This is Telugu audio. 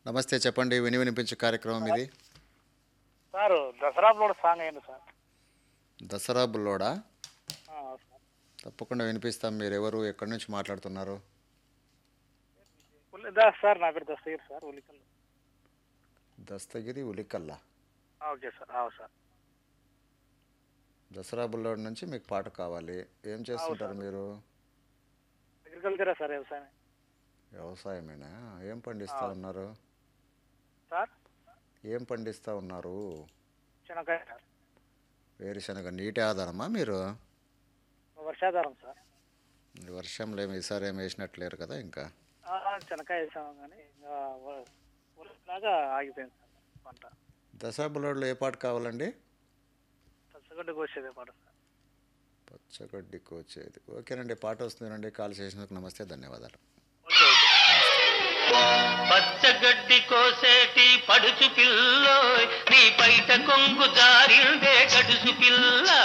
నమస్తే చెప్పండి విని వినిపించే కార్యక్రమం ఇది సార్ దసరా కూడా సాంగ్ అయ్యింది సార్ దసరా బుల్లోడా ఆ, సార్ తప్పకుండా వినిపిస్తాం మీరు ఎవరు ఎక్కడి నుంచి మాట్లాడుతున్నారు ఉల్లి- దా సార్ నా పేరు దస్తగిరి సార్ ఉలికల్ దస్తగిరి ఉలికల్లా ఓకే సార్ అవు సార్ దసరా బుల్లోడ్ నుంచి మీకు పాట కావాలి ఏం చేస్తుంటారు మీరు అగ్రికల్చరా సార్ వ్యవసాయం వ్యవసాయమేనా ఏం పండిస్తా ఉన్నారు సార్ ఏం పండిస్తా ఉన్నారు శనక్కాయ సార్ వేరుశనగ నీటి ఆధారమా మీరు వర్షాధారం సార్ ఈ వర్షంలో ఏమి ఈసారి ఏమి వేసినట్లేరు కదా ఇంకా ఆ, శనక్కాయ వేసాము కానీ ఇంకా వ- ఉల్లిలాగా ఆగిపోయింది సార్ పంట దసరా బుల్లోడ్లో ఏ పాట కావాలండి పచ్చగడ్డ కోసేదే పాట సార్ పచ్చగడ్డి కోచేది ఓకేనండి పాట వస్తుందండి కాల్ చేసినందుకు నమస్తే ధన్యవాదాలు ఓకే ఓకే పచ్చగడ్డి కోసేటి పడుచు పిల్లోయ్ నీ బయట కొంగు జారిందే గడుసు పిల్ల